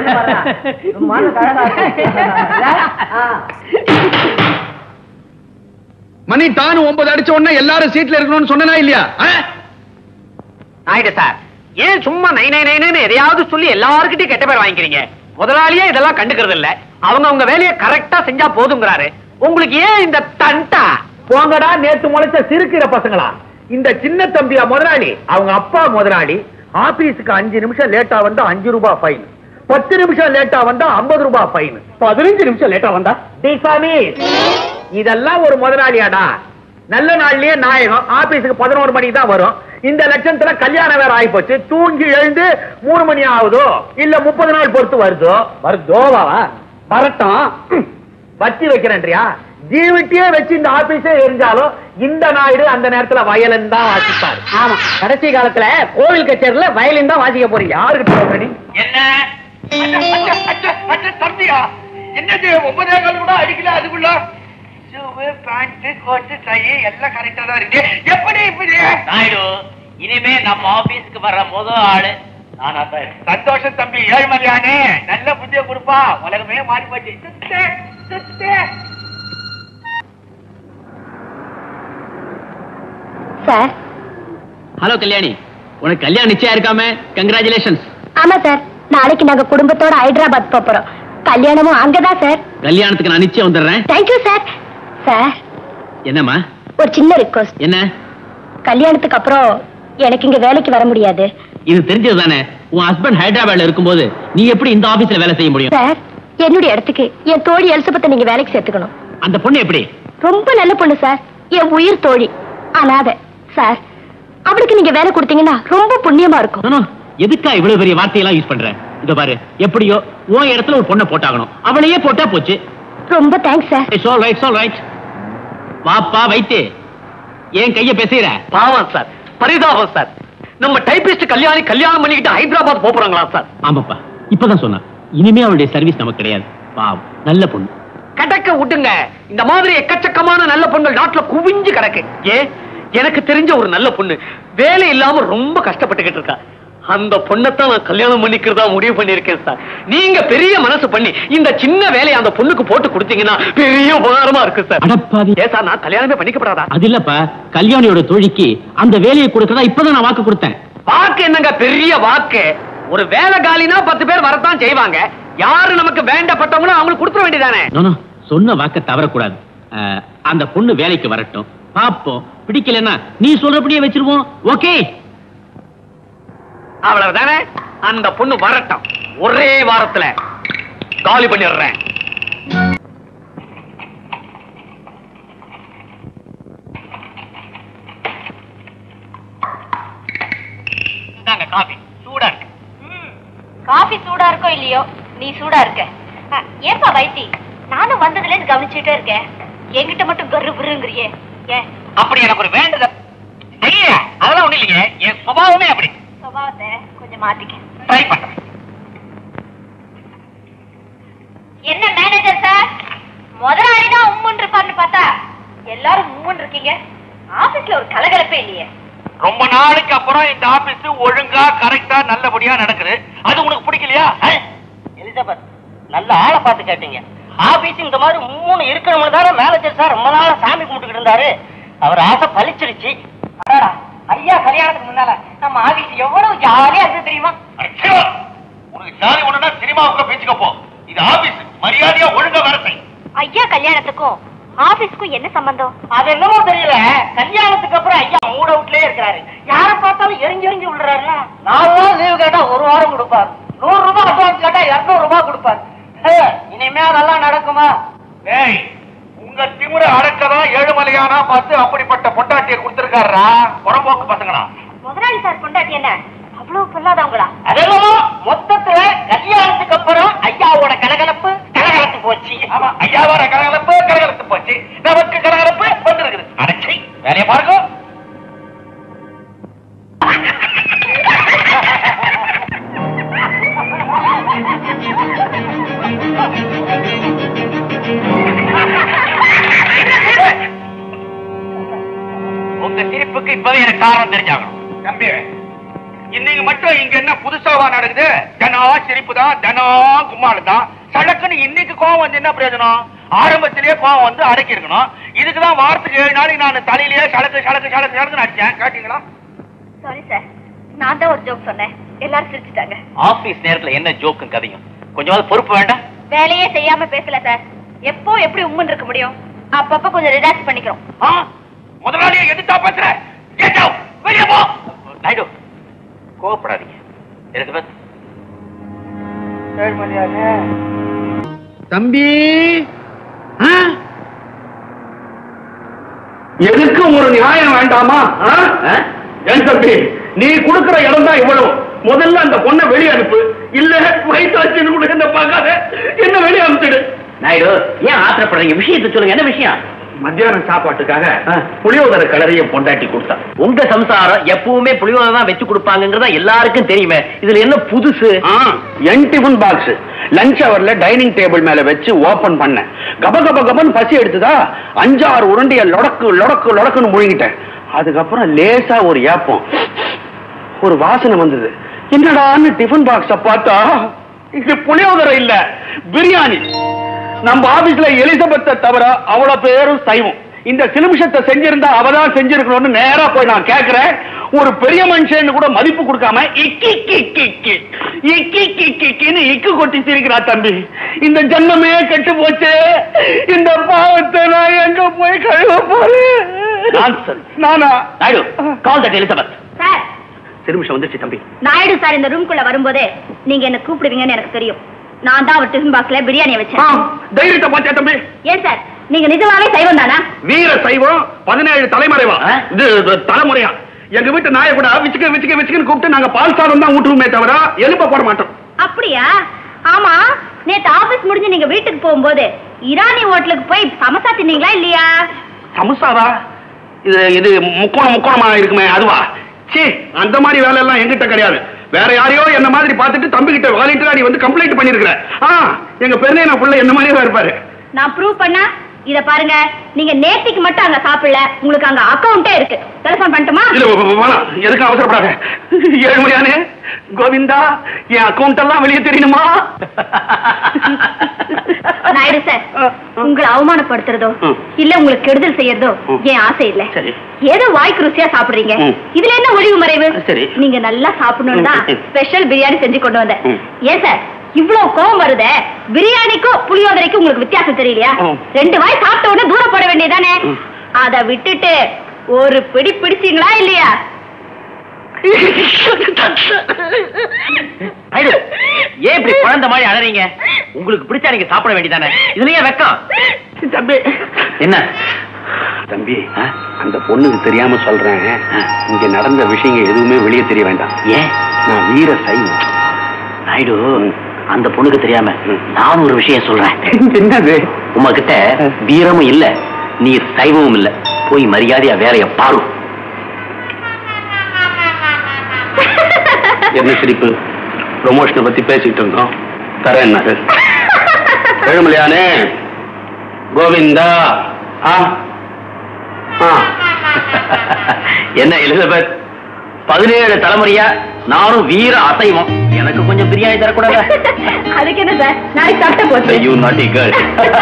மணி Don ஒன்பது அடிச்ச உடனே எல்லாரும் சீட்ல இருக்கணும்னு சொன்னா இல்லையா ஆ? நாயுடு சார் ஏன் சும்மா நை நை நைன்னு எதையாவது சொல்லி எல்லாருக்கிட்டையும் கெட்ட பேர் வாங்கிக்கிறீங்க முதலாளியே இதெல்லாம் கண்டுக்கிறது இல்ல அவங்க அவங்க வேலையை கரெக்டா செஞ்சா போதுங்கிறாரு உங்களுக்கு ஏன் இந்த தண்டா போங்கடா நேத்து முளைச்ச சிறுக்கிற பசங்களா இந்த சின்ன தம்பியா முதலாளி அவங்க அப்பா முதலாளி ஆபீஸுக்கு அஞ்சு நிமிஷம் லேட்டா வந்தா அஞ்சு ரூபாய் ஃபைன் பத்து நிமிஷம் லேட்டா வந்தா ஐம்பது ரூபாய் ஃபைன் பதினஞ்சு நிமிஷம் லேட்டா வந்தா சாமி இதெல்லாம் ஒரு முதலாளியாடா நல்ல நாள்லயே நாயகம் ஆபீஸுக்கு பதினோரு மணிக்கு தான் வரும் இந்த லட்சத்துல கல்யாணம் வேற ஆயிப்போச்சு தூங்கி எழுந்து மூணு மணி ஆகுதோ இல்ல முப்பது நாள் பொறுத்து வருதோ வருதோவா வரட்டும் வச்சு வைக்கிறேன்றியா ஜீவிட்டியே வச்சு இந்த ஆபீஸே எரிஞ்சாலும் இந்த நாயுடு அந்த நேரத்துல வயலன் தான் வாசிப்பாரு ஆமா கடைசி காலத்துல கோவில் கச்சேரியில வயலின் தான் வாசிக்க போறீங்க யாருக்கிட்ட சொல்ற நீ என்ன தம்பியா என்னது ஒன்பதே கால் கூட அடிக்கல அதுக்குள்ள ஷூவு பேண்ட் கோட்டு டை எல்லாம் கரெக்டா தான் இருக்கு எப்படி இப்படி நாயுடு இனிமே நம்ம ஆபீஸ்க்கு வர்ற முதல் ஆளு நானா தான் இருக்கேன். சந்தோஷம் தம்பி ஏழ்மதியானே நல்ல புத்திய கொடுப்பா உலகமே மாறி போச்சு சுத்து, சுத்து. சார் ஹலோ கல்யாணி உனக்கு கல்யாணம் நிச்சயம் இருக்காம கங்க்ராச்சுலேஷன்ஸ் ஆமா சார் நாளைக்கு நாங்க குடும்பத்தோட ஹைதராபாத் போப் போறோம் கல்யாணமும் அங்கதான் சார் கல்யாணத்துக்கு நான் நிச்சயம் வந்துடுறேன் தேங்க்யூ சார் சார் என்னம்மா ஒரு சின்ன ரிக்வஸ்ட் என்ன கல்யாணத்துக்கு அப்புறம் எனக்கு இங்க வேலைக்கு வர முடியாது இது தெரிஞ்சது தானே உன் ஹஸ்பண்ட் ஹைதராபாத்ல இருக்கும்போது நீ எப்படி இந்த ஆபீஸ்ல வேலை செய்ய முடியும் சார் என்னுடைய இடத்துக்கு என் தோழி எலிசபெத்தை நீங்க வேலைக்கு சேர்த்துக்கணும் அந்த பொண்ணு எப்படி ரொம்ப நல்ல பொண்ணு சார் என் உயிர் தோழி அனாதை சார் அவளுக்கு நீங்க வேலை கொடுத்தீங்கன்னா ரொம்ப புண்ணியமா இருக்கும் நானோ, எதுக்கா இவ்வளவு பெரிய வார்த்தையெல்லாம் யூஸ் பண்ற இதோ பாரு எப்படியோ உன் இடத்துல ஒரு பொண்ணை போட்டாகணும் அவளையே போட்டா போச்சு ரொம்ப thanks sir it's all right all right வாப்பா வைத்து ஏன் கைய பேசுற பாவம் சார் பரிதாபம் சார் நம்ம டைபிஸ்ட் கல்யாணி கல்யாணம் பண்ணிக்கிட்டு ஹைதராபாத் போப் போறாங்களா சார் ஆமாப்பா இப்பதான் சொன்னா இனிமே அவளுடைய சர்வீஸ் நமக்கு கிடையாது பாவம் நல்ல பொண்ணு கடக்க விட்டுங்க இந்த மாதிரி எக்கச்சக்கமான நல்ல பொண்ணுகள் நாட்டுல குவிஞ்சு கிடக்கு ஏ எனக்கு தெரிஞ்ச ஒரு நல்ல பொண்ணு வேலை இல்லாம ரொம்ப கஷ்டப்பட்டுக்கிட்டு இருக்கா அந்த பொண்ணைத்தான் நான் கல்யாணம் பண்ணிக்கிறதா முடிவு பண்ணிருக்கேன் சார் நீங்க பெரிய மனசு பண்ணி இந்த சின்ன வேலையை அந்த பொண்ணுக்கு போட்டு கொடுத்தீங்கன்னா பெரிய உபகாரமா இருக்கு சார் அடப்பாவி ஏ சார் நான் கல்யாணமே பண்ணிக்கப்படாதா அது இல்லப்பா கல்யாணியோட தோழிக்கு அந்த வேலையை கொடுக்கறதா இப்பதான் நான் வாக்கு கொடுத்தேன் வாக்கு என்னங்க பெரிய வாக்கு ஒரு வேலை காலினா பத்து பேர் வரத்தான் செய்வாங்க யாரு நமக்கு வேண்டப்பட்டவங்களோ அவங்களுக்கு கொடுத்துட வேண்டியதானே நோ, நோ, சொன்ன வாக்க தவறக்கூடாது அஹ், அந்த பொண்ணு வேலைக்கு வரட்டும் பாப்போம் பிடிக்கலன்னா நீ சொல்றபடியே வச்சிருவோம் ஓகே அவ்வளவுதானே அந்த பொண்ணு வரட்டும் ஒரே வாரத்துல காலி பண்ணிடுறேன் இந்தாங்க காபி சூடா இருக்கு காஃபி சூடா இருக்கோ இல்லையோ நீ சூடா இருக்க அ, ஏன்பா வைத்தி நானும் வந்ததுல இருந்து கவனிச்சுட்டே இருக்கேன் என்கிட்ட மட்டும் கரு புருங்கிறியே ஏன் அப்படி எனக்கு ஒரு வேண்டுதல் இல்லையே அதெல்லாம் ஒண்ணு இல்லைங்க என் சுபாவமே அப்படி சுபாவத்தை கொஞ்சம் மாத்திக்க ட்ரை பண்றேன் என்ன மேனேஜர் சார் முதலாளி தான் உம்முன் இருப்பார்னு பார்த்தா எல்லாரும் உம்முன் இருக்கீங்க ஆபீஸ்ல ஒரு கலகலப்பே இல்லையே ரொம்ப நாளைக்கு அப்புறம் இந்த ஆபீஸ் ஒழுங்கா கரெக்டா நல்லபடியா நடக்குது அது உனக்கு பிடிக்கலையா எலிசபெத் நல்ல ஆளை பார்த்து கேட்டீங்க ஆபீஸ் இந்த மாதிரி மூணு இருக்கணும்னு தானே மேனேஜர் சார் ரொம்ப நாளா சாமி கும்பிட்டுக்கிட்டு இருந்தாரு அவர் ஆசை பழிச்சிருச்சு அடடா, ஐயா கல்யாணத்துக்கு முன்னால நம்ம ஆபீஸ் எவ்வளவு ஜாலியா இருந்து தெரியுமா உனக்கு ஜாலி ஒண்ணுனா சினிமாவுக்கு பேச்சுக்க போ இது ஆபீஸ் மரியாதையா ஒழுங்கா வேலை செய் ஐயா கல்யாணத்துக்கும் ஆபீஸ்க்கும் என்ன சம்பந்தம் அது என்னமோ தெரியல கல்யாணத்துக்கு அப்புறம் ஐயா மூட வீட்லயே இருக்கிறாரு யார பார்த்தாலும் எரிஞ்சு எரிஞ்சு விடுறாருல நாலு நாள் லீவு கேட்டா ஒரு வாரம் கொடுப்பாரு நூறு ரூபாய் அட்வான்ஸ் கேட்டா இருநூறு ரூபாய் கொடுப்பாரு ஹே, இனிமே அதெல்லாம் நடக்குமா ஏய் உங்க திமிர அடக்கதான் ஏழுமலையானா பார்த்து அப்படிப்பட்ட பொண்டாட்டியை கொடுத்திருக்காரா புறம்போக்கு பசங்களா முதலாளி சார் கொண்டாட்டி என்ன அவ்வளவு பொல்லாதவங்களா அதெல்லாம் மொத்தத்துல கல்யாணத்துக்கு அப்புறம் ஐயாவோட கலகலப்பு கலகலத்து போச்சு ஆமா ஐயாவோட கலகலப்பு கலகலத்து போச்சு நமக்கு கலகலப்பு வந்திருக்குது அடைச்சி வேலையை பாருங்க உங்க சிரிப்புக்கு இப்பவே எனக்கு காரணம் தெரிஞ்சாகணும் தம்பி இன்னைக்கு மட்டும் இங்க என்ன புதுசாவா நடக்குது தினம் சிரிப்பு தான் தினம் கும்மாளு தான் சடக்குன்னு இன்னைக்கு கோவம் வந்து என்ன பிரயோஜனம் ஆரம்பத்திலேயே கோவம் வந்து அடக்கி இருக்கணும் இதுக்குதான் வாரத்துக்கு ஏழு நாளைக்கு நான் தலையிலேயே சடக்கு சடக்கு சடக்கு சடக்குன்னு அடிச்சேன் கேட்டீங்களா சாரி சார் நான் தான் ஒரு ஜோக் சொன்னேன் எல்லாரும் சிரிச்சுட்டாங்க ஆபீஸ் நேரத்துல என்ன ஜோக்கும் கதையும் கொஞ்சமாவது பொறுப்பு வேண்டாம் வேலையே செய்யாம பேசல சார் எப்போ எப்படி உம்முன்னு இருக்க முடியும் அப்பப்ப கொஞ்சம் ரிலாக்ஸ் பண்ணிக்கிறோம் ஆ? முதலாளியை எதிர்த்தா பேசுற Get out! வெளியே போ நாயுடு கோவப்படாதீங்க எலிசபெத் தம்பி எதுக்கும் ஒரு நியாயம் வேண்டாமா ஆ? ஏன் தம்பி நீ கொடுக்கிற இடம் தான் இவ்வளவு முதல்ல அந்த பொண்ணை வெளியே அனுப்பு இல்ல வயிற்றாச்சின்னு கூட என்ன பார்க்காத என்ன வெளியே அனுப்பிச்சிடு நாயுடு ஏன் ஆத்திரப்படுறீங்க விஷயத்தை சொல்லுங்க என்ன விஷயம் மத்தியானம் சாப்பாட்டுக்காக புளியோதரை கலரைய பொண்டாட்டி கொடுத்தா உங்க சம்சாரம் எப்பவுமே புளியோதரை தான் வச்சு கொடுப்பாங்கங்கறத எல்லாருக்கும் தெரியுமே இதுல என்ன புதுசு என் டிஃபன் பாக்ஸ் லஞ்ச் அவர்ல டைனிங் டேபிள் மேல வச்சு ஓபன் பண்ணேன் கப கப கபன்னு பசி எடுத்துதா அஞ்சாறு உருண்டைய லொடக்கு லொடக்கு லொடக்குன்னு முழுங்கிட்டேன் அதுக்கப்புறம் லேசா ஒரு ஏப்பம் ஒரு வாசனை வந்தது என்னடான்னு டிஃபன் பாக்ஸ பார்த்தா இது புளியோதரை இல்ல பிரியாணி நம்ம ஆபீஸ்ல எலிசபெத்தை தவிர அவ்வளவு பேரும் சைவம் இந்த சிலுமிஷத்தை செஞ்சிருந்தா அவதான் செஞ்சிருக்கணும்னு நேரா போய் நான் கேக்குறேன் ஒரு பெரிய மனுஷன் கூட மதிப்பு கொடுக்காம இக்கி கிக்கி இக்கி இக்கி கிக்கின்னு இக்கு கொட்டி சிரிக்கிறா தம்பி இந்த ஜன்மமே கெட்டு போச்சு இந்த பாவத்தை நான் எங்க போய் கழுவ போறேன் நானா Naidu call that Elizabeth sir சிறுமிஷம் வந்துருச்சு தம்பி நாயுடு சார் இந்த ரூம்குள்ள வரும்போதே நீங்க என்ன கூப்பிடுவீங்கன்னு எனக்கு தெரியும் நான் தான் அவர் டிஃபன் பாக்ஸ்ல பிரியாணியை ஆ, வச்சேன் தைரியத்தை பாத்தியா தம்பி ஏன் சார் நீங்க நிஜமாவே சைவம் தானா வீர சைவம் பதினேழு தலைமுறைவா ஆ? இது இது தலைமுறையா எங்க வீட்டு நாயை கூட விச்சுக்க விச்சுக்க விச்சுக்கன்னு கூப்பிட்டு நாங்க பால் சாதம் தான் ஊட்டுவோமே தவிர எலும்ப போட மாட்டோம் அப்படியா ஆமா நேத்து ஆபீஸ் முடிஞ்சு நீங்க வீட்டுக்கு போகும்போது இரானி ஹோட்டலுக்கு போய் சமசா தின்னீங்களா இல்லையா சமுசாவா இது இது முக்கோணம் முக்கோணமா இருக்குமே அதுவா சீ அந்த மாதிரி வேலை எல்லாம் எங்கிட்ட கிடையாது வேற யாரையோ என்ன மாதிரி பார்த்துட்டு தம்பி கிட்ட வாலண்டியரா வந்து கம்ப்ளைண்ட் பண்ணிருக்கிற ஆ எங்க பெருநேன புள்ள என்ன மாதிரியே தான் இருப்பாரு நான் ப்ரூவ் பண்ணா இத பாருங்க நீங்க நேத்திக்கு மட்டும் அங்க சாப்பிடல உங்களுக்கு அங்க அக்கவுண்டே இருக்கு டெலிபோன் பண்ணட்டுமா இல்ல வ- வ- வேணாம் எதுக்கு அவசரப்படாத ஏழுமலையானே கோவிந்தா என் அக்கவுண்ட் எல்லாம் வெளியே தெரியணுமா நாயுடு சார் உங்களை அவமானப்படுத்துறதோ ம். இல்ல உங்களுக்கு கெடுதல் செய்யறதோ ம். என் ஆசை இல்ல சரி. ஏதோ வாய்க்கு ருசியா சாப்பிடுறீங்க ம். இதுல என்ன ஒளிவு மறைவு சரி. நீங்க நல்லா சாப்பிடணும்னு தான் ம். ஸ்பெஷல் பிரியாணி செஞ்சு கொண்டு வந்தேன் ம். ஏன் சார் இவ்வளவு கோவம் வருதே பிரியாணிக்கும் புளியோதரைக்கும் உங்களுக்கு வித்தியாசம் தெரியலையா ம். ரெண்டு வாய் சாப்பிட்ட உடனே தூரம் போட வேண்டியதானே ம். அத விட்டுட்டு ஒரு பிடி பிடிச்சீங்களா இல்லையா நாயுடு ஏன் இப்படி குழந்தை மாதிரி அழறீங்க உங்களுக்கு பிடிச்சா நீங்க சாப்பிட வேண்டியதானே இதுலயே வெக்கம் தம்பி என்ன தம்பி அந்த பொண்ணுக்கு தெரியாம சொல்றேன் இங்க நடந்த விஷயங்கள் எதுவுமே வெளியே தெரிய வேண்டாம் ஏன் நான் வீர சைவம் நாயுடு அந்த பொண்ணுக்கு தெரியாம நான் ஒரு விஷயம் சொல்றேன் என்னது உங்ககிட்ட வீரமும் இல்ல நீ சைவமும் இல்ல போய் மரியாதையா வேலைய பாரு என்ன சிரிப்பு ப்ரொமோஷனை பத்தி பேசிட்டு இருந்தோம் தரேன் என்ன ஏழுமலையானே கோவிந்தா ஆ ஆ என்ன எலிசபெத் பதினேழு தலைமுறையா நானும் வீர அசைவம் எனக்கு கொஞ்சம் பிரியாணி தரக்கூடாதா அதுக்கு என்ன சார் நாளைக்கு சாப்பிட்ட போச்சு யூ நாட்டி கேர்ள்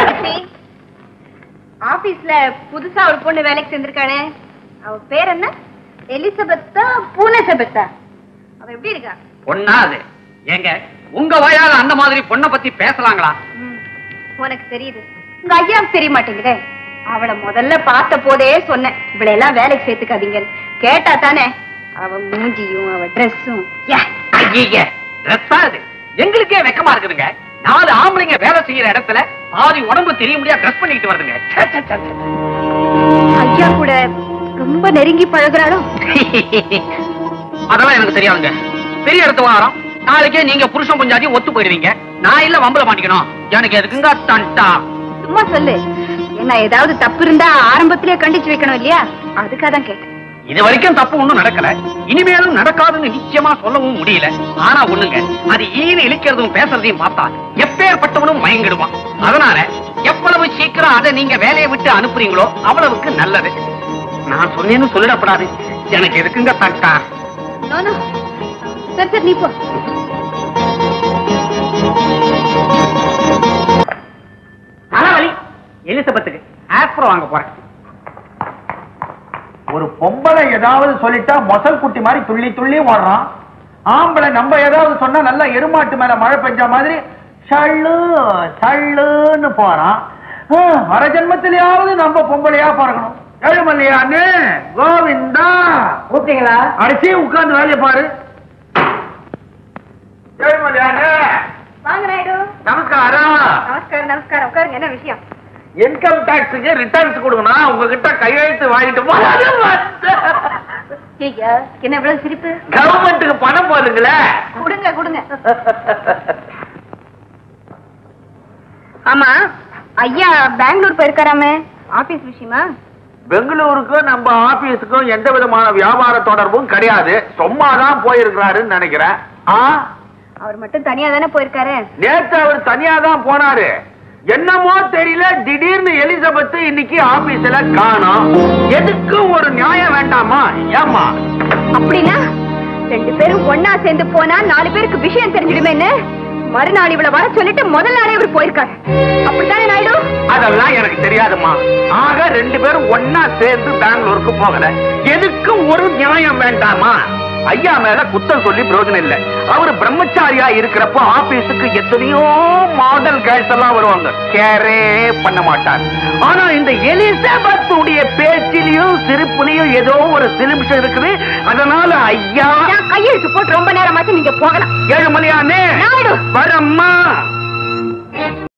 ஆபீஸ்ல புதுசா ஒரு பொண்ணு வேலைக்கு சேர்ந்திருக்கானே அவ பேர் என்ன எலிசபெத்தா பூனசபெத்தா அவ எப்படி இருக்கா பொண்ணா அது ஏங்க உங்க வாயால அந்த மாதிரி பொண்ணை பத்தி பேசலாங்களா உனக்கு தெரியுது உங்க ஐயாவுக்கு தெரிய மாட்டேங்குதே அவளை முதல்ல பார்த்த போதே சொன்னேன் இவளை எல்லாம் வேலைக்கு சேர்த்துக்காதீங்கன்னு கேட்டா தானே அவ மூஞ்சியும் அவ ட்ரெஸ்ஸும் ஐய ட்ரெஸ்ஸா இது எங்களுக்கே வெக்கமா இருக்குதுங்க நாலு ஆம்பளைங்க வேலை செய்யற இடத்துல பாதி உடம்பு தெரிய முடியா ட்ரெஸ் பண்ணிட்டு வருதுங்க ச்சே, ச்சே, ச்சே, ச்சே. ஐயா கூட ரொம்ப நெருங்கி பழகுறாளோ அதெல்லாம் எனக்கு தெரியாதுங்க பெரிய இடத்து வாரம் நாளைக்கே நீங்க புருஷன் கொஞ்சாதி ஒத்து போயிடுவீங்க நான் இல்ல வம்பல மாட்டிக்கணும் எனக்கு எதுக்குங்க தண்டா சும்மா சொல்லு என்ன ஏதாவது தப்பு இருந்தா ஆரம்பத்திலே கண்டிச்சு வைக்கணும் இல்லையா அதுக்காக தான் கேட்டேன் இது வரைக்கும் தப்பு ஒண்ணும் நடக்கல இனிமேலும் நடக்காதுன்னு நிச்சயமா சொல்லவும் முடியல ஆனா ஒண்ணுங்க அது ஈன இழிக்கிறதும் பேசுறதையும் பார்த்தா எப்பேற்பட்டவனும் மயங்கிடுவான் அதனால எவ்வளவு சீக்கிரம் அதை நீங்க வேலையை விட்டு அனுப்புறீங்களோ அவ்வளவுக்கு நல்லது நான் சொன்னேன்னு சொல்லிடப்படாது எனக்கு எதுக்குங்க தட்டா நோ, நோ. சரி சரி நீ போ தலைவலி எலிசபெத்துக்கு ஆஸ்ப்ரோ வாங்க போறேன் ஒரு பொம்பளை ஏதாவது சொல்லிட்டா மொசல் குட்டி மாதிரி துள்ளி துள்ளி ஓடுறான் ஆம்பளை நம்ம ஏதாவது சொன்னா நல்லா எருமாட்டு மேல மழை பெஞ்ச மாதிரி சள்ளு சள்ளுன்னு போறான் ஆ, வர ஜென்மத்திலேயாவது நம்ம பொம்பளையா பிறக்கணும் ஏழுமல்லையான்னு கோவிந்தா கூப்பிட்டீங்களா அடிச்சு உட்கார்ந்து வேலையை பாரு ஏழுமல்லையான்னு வாங்க நாயுடு நமஸ்காரம் நமஸ்காரம் நமஸ்காரம் உட்காருங்க என்ன விஷயம் இன்கம் டாக்ஸுக்கு ரிட்டர்ன்ஸ் கொடுக்கணும் உங்ககிட்ட கையெழுத்து வாங்கிட்டு போறாரு ஐயா என்ன இவ்வளவு சிரிப்பு கவர்மெண்ட்டுக்கு பணம் போதுங்களே கொடுங்க கொடுங்க ஆமா ஐயா பெங்களூர் போயிருக்காராமே ஆபீஸ் விஷயமா பெங்களூருக்கும் நம்ம ஆபீஸுக்கும் எந்த விதமான வியாபார தொடர்பும் கிடையாது சும்மா தான் போயிருக்கிறாருன்னு நினைக்கிறேன் ஆ அவர் மட்டும் தனியா தானே போயிருக்காரு நேத்து அவர் தனியா தான் போனாரு என்னமோ தெரியல திடீர்னு எலிசபெத் இன்னைக்கு ஆபீஸ்ல காணோம் எதுக்கும் ஒரு நியாயம் வேண்டாமா ஏமா அப்படின்னா ரெண்டு பேரும் ஒன்னா சேர்ந்து போனா நாலு பேருக்கு விஷயம் தெரிஞ்சிடுமேன்னு மறுநாள் இவள வர சொல்லிட்டு முதல் நாளே இவர் போயிருக்காரு அப்படித்தானே நாயுடு அதெல்லாம் எனக்கு தெரியாதும்மா ஆக ரெண்டு பேரும் ஒன்னா சேர்ந்து பெங்களூருக்கு போகல எதுக்கும் ஒரு நியாயம் வேண்டாமா ஐயா மேல குத்தம் சொல்லி பிரயோஜனம் இல்ல அவரு பிரம்மச்சாரியா இருக்கிறப்போ ஆபீஸுக்கு எத்தனையோ மாடல் கேர்ள்ஸ் எல்லாம் வருவாங்க கேரே பண்ண மாட்டார் ஆனா இந்த எலிசபெத் உடைய பேச்சிலையும் சிரிப்புலையும் ஏதோ ஒரு சிலிம்சம் இருக்குது அதனால ஐயா நான் கையெழுத்து போட்டு ரொம்ப நேரமாச்சு நீங்க போகலாம் ஏழுமலையானே நாயுடு வரம்மா